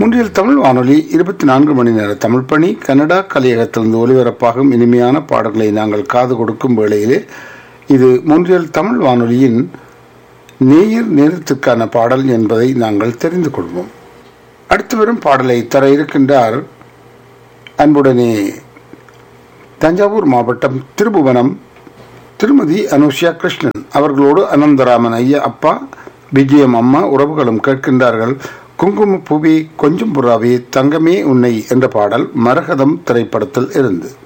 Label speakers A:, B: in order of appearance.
A: முன்றில் தமிழ் வானொலி இருபத்தி நான்கு மணி நேர தமிழ் பணி கனடா கலையகத்திலிருந்து ஒலிபரப்பாகும் இனிமையான பாடல்களை நாங்கள் காது கொடுக்கும் வேளையிலே இது முன்றில் தமிழ் வானொலியின் நேயர் நேரத்திற்கான பாடல் என்பதை நாங்கள் தெரிந்து கொள்வோம் அடுத்து வரும் பாடலை தர இருக்கின்றார் அன்புடனே தஞ்சாவூர் மாவட்டம் திருபுவனம் திருமதி அனுஷியா கிருஷ்ணன் அவர்களோடு அனந்தராமன் ஐயா அப்பா விஜயம் அம்மா உறவுகளும் கேட்கின்றார்கள் குங்கும புவி கொஞ்சம் புறாவே தங்கமே உன்னை என்ற பாடல் மரகதம் திரைப்படத்தில் இருந்து